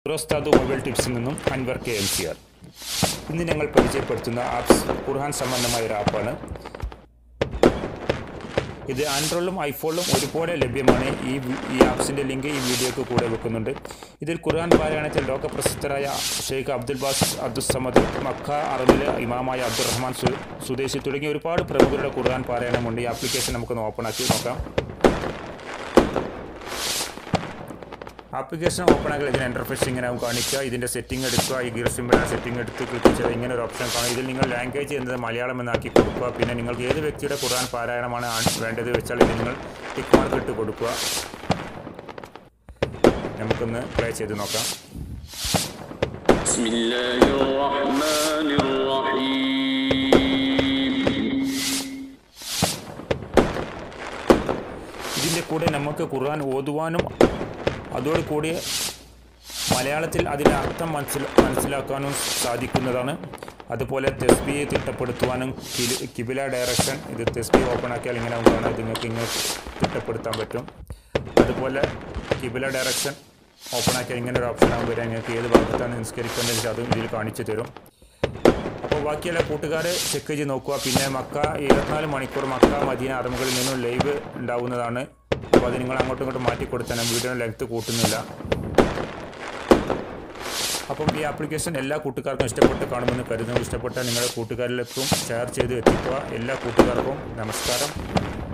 റോസ്താദു mobile ടിപ്സിൽ നിന്നും Anwar K M C R ഇന്ന് ഞങ്ങൾ പരിചയപ്പെടുത്തുന്ന ആപ്സ് ഖുർഹാൻ സംബന്ധമായ ഒരു ആപ്പാണ് ഇത് ആൻഡ്രോയിഡിലും ഐഫോണിലും ഒരുപോലെ ലഭ്യമാണ് ഈ വി- ഈ ആപ്സിൻ്റെ ലിങ്ക് ഈ വീഡിയോക്ക് കൂടെ വെക്കുന്നുണ്ട് ഇതിൽ ഖുർആൻ പാരായണത്തിൽ ലോകപ്രശസ്തരായ Sheikh Abdul Bas Abdul Samad Mecca അറബിലെ ഇമാമായ അബ്ദുറഹ്മാൻ സു സുദേശി തുടങ്ങിയ ഒരുപാട് പ്രമുഖരുടെ ഖുർആൻ പാരായണമുണ്ട് ഈ ആപ്ലിക്കേഷൻ നമുക്കൊന്ന് ഓപ്പൺ ആക്കി നോക്കാം ആപ്ലിക്കേഷൻ ഓപ്പൺ ആക്കി ഇതിന് ഇൻ്റർഫേസ് ഇങ്ങനെ ആവും കാണിക്കുക ഇതിൻ്റെ സെറ്റിംഗ് എടുക്കുക ഈ ഗിയർ സിമ്പിൾ സെറ്റിംഗ് എടുത്ത് ക്ലിക്ക് ചെയ്ത് ഇങ്ങനെ ഒരു ഓപ്ഷൻ കാണും ഇതിൽ നിങ്ങൾ ലാംഗ്വേജ് എന്നത് മലയാളം എന്നാക്കി കൊടുക്കുക പിന്നെ നിങ്ങൾക്ക് ഏത് വ്യക്തിയുടെ ഖുർആൻ പാരായണമാണ് ആ- വേണ്ടത് വെച്ചാൽ ഇത് നിങ്ങൾ ടിക്ക് മാർക്ക് ഇട്ട് കൊടുക്കുക നമുക്കൊന്ന് പ്ലേ ചെയ്ത് നോക്കാം بسم الله الرحمن الرحيم ഇതിൻ്റെ കൂടെ നമുക്ക് ഖുർആൻ ഓതുവാനും അതോടുകൂടി മലയാളത്തിൽ അതിൻ്റെ അർത്ഥം മനസ്സിൽ മനസ്സിലാക്കാനും സാധിക്കുന്നതാണ് അതുപോലെ തെസ്ബി തിട്ടപ്പെടുത്തുവാനും കിലി- കിബില ഡയറക്ഷൻ ഇത് തെസ്ബി ഓപ്പൺ ആക്കിയാൽ ഇങ്ങനെ കാണാം ഇത് നിങ്ങൾക്ക് ഇങ്ങനെ തിട്ടപ്പെടുത്താൻ പറ്റും അതുപോലെ കിബില ഡയറക്ഷൻ ഓപ്പൺ ആക്കിയാൽ ഇങ്ങനെ ഒരു ഓപ്ഷൻ ആകുമ്പോൾ നിങ്ങൾക്ക് ഏത് ഭാഗത്താണ് നിസ്കരിക്കേണ്ടത് വെച്ചാൽ അതും ഇതിൽ കാണിച്ചു തരും അപ്പോൾ ബാക്കിയുള്ള കൂട്ടുകാർ ചെക്ക് ചെയ്ത് നോക്കുക പിന്നെ മക്ക ഇരുപത്തിനാല് മണിക്കൂർ മക്ക മദീന അറമുകളിൽ നിന്നും ലൈവ് ഉണ്ടാവുന്നതാണ് അപ്പോൾ അത് നിങ്ങൾ അങ്ങോട്ടും ഇങ്ങോട്ടും മാറ്റി കൊടുത്താൽ വീഡിയോ ലെങ്ത്ത് കൂട്ടുന്നില്ല അപ്പം ഈ ആപ്ലിക്കേഷൻ എല്ലാ കൂട്ടുകാർക്കും ഇഷ്ടപ്പെട്ട് കാണുമെന്ന് കരുതുന്നു ഇഷ്ടപ്പെട്ടാൽ നിങ്ങളുടെ കൂട്ടുകാരിലേക്കും ഷെയർ ചെയ്ത് എത്തിക്കുക എല്ലാ കൂട്ടുകാർക്കും നമസ്കാരം